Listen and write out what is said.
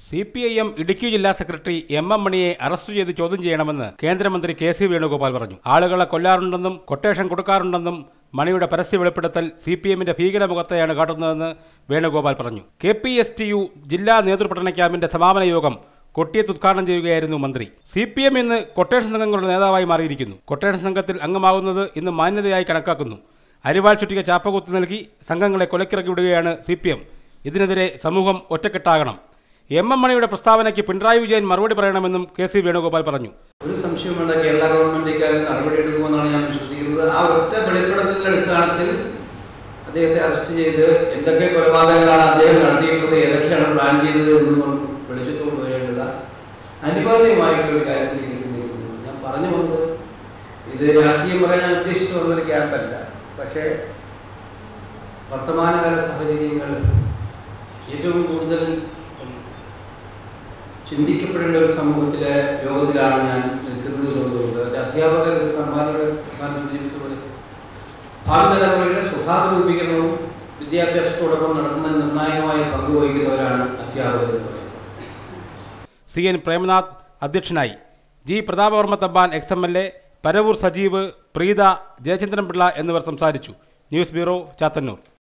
C P I M Idukki ജില്ലാ secretary M M മണിയെ arrest ചെയ്ത് ചോദ്യം ചെയ്യണമെന്ന് കേന്ദ്രമന്ത്രി കെ സി വേണുഗോപാൽ പറഞ്ഞു ആളുകളെ കൊല്ലാറുണ്ടെന്നും കൊട്ടേഷൻ കൊടുക്കാറുണ്ടെന്നും മണിയുടെ പരസ്യ വെളിപ്പെടുത്തൽ സി പി എമ്മിന്റെ ഭീകരമുഖത്തെയാണ് കാട്ടുന്നതെന്ന് വേണുഗോപാൽ പറഞ്ഞു K P S T U ജില്ലാ നേതൃപഠന ക്യാമ്പിന്റെ സമാപന യോഗം കൊട്ടിയത്ത് ഉദ്ഘാടനം ചെയ്യുകയായിരുന്നു മന്ത്രി സി പി എം ഇന്ന് കൊട്ടേഷൻ സംഘങ്ങളുടെ നേതാവായി മാറിയിരിക്കുന്നു കൊട്ടേഷൻ സംഘത്തിൽ അംഗമാകുന്നത് ഇന്ന് മാന്യതയായി കണക്കാക്കുന്നു അരിവാൾ ചുറ്റിക ചാപ്പകുത്ത് നൽകി സംഘങ്ങളെ കൊലക്കിറക്കി വിടുകയാണ് സി പി എം ഇതിനെതിരെ സമൂഹം ഒറ്റക്കെട്ടാകണം എം എം മണിയുടെ പ്രസ്താവനയ്ക്ക് പിണറായി വിജയൻ മറുപടി പറയണമെന്നും കെ സി വേണുഗോപാൽ പറഞ്ഞു ഒരു സംശയം വേണ്ട കേരള ഗവൺമെന്റ് ഇക്കാര്യം നടപടിയെടുക്കുമെന്നാണ് ഞാൻ വിശ്വസിക്കുന്നത് ആ ഒറ്റ വെളിപ്പെടുത്തലിന്റെ അടിസ്ഥാനത്തിൽ അദ്ദേഹത്തെ അറസ്റ്റ് ചെയ്ത് എന്തൊക്കെ കൊലപാതകങ്ങളാണ് അദ്ദേഹം നടത്തിയിട്ടുള്ളത് ഏതൊക്കെയാണ് പ്ലാൻ ചെയ്തത് എന്നും വിളിച്ചിട്ട് കൊണ്ടുപോയേണ്ടത് അനിവാര്യമായിട്ടുള്ള ഒരു കാര്യത്തിലേക്ക് ചിന്തിക്കുന്നു ഞാൻ പറഞ്ഞു വന്നത് ഇത് രാഷ്ട്രീയം പറയാൻ ഞാൻ ഉദ്ദേശിച്ചു വന്നൊരു ക്യാമ്പല്ല പക്ഷേ വർത്തമാനകാല സാഹചര്യങ്ങൾ ഏറ്റവും കൂടുതൽ ചിന്തിക്കപ്പെടേണ്ട ഒരു സമൂഹത്തിലെ യോഗത്തിലാണ് ഞാൻ നിൽക്കുന്നത് എന്നുള്ളതുകൊണ്ട് ഒരു അധ്യാപകർ കമ്മാരുടെ പ്രധാന സൂചിപ്പിച്ചതുപോലെ ഭാവി തലമുറയുടെ സ്വഭാവ രൂപീകരണവും വിദ്യാഭ്യാസത്തോടൊപ്പം നടത്തുന്ന നിർണായകമായ പങ്ക് വഹിക്കുന്നവരാണ് അധ്യാപകർ എന്ന് പറയുന്നത് സി എൻ പ്രേമനാഥ് അധ്യക്ഷനായി G Prathapavarma Thampan ex M L A Paravur Sajeev Preetha Jayachandran Pillai എന്നിവർ സംസാരിച്ചു ന്യൂസ് ബ്യൂറോ ചാത്തന്നൂർ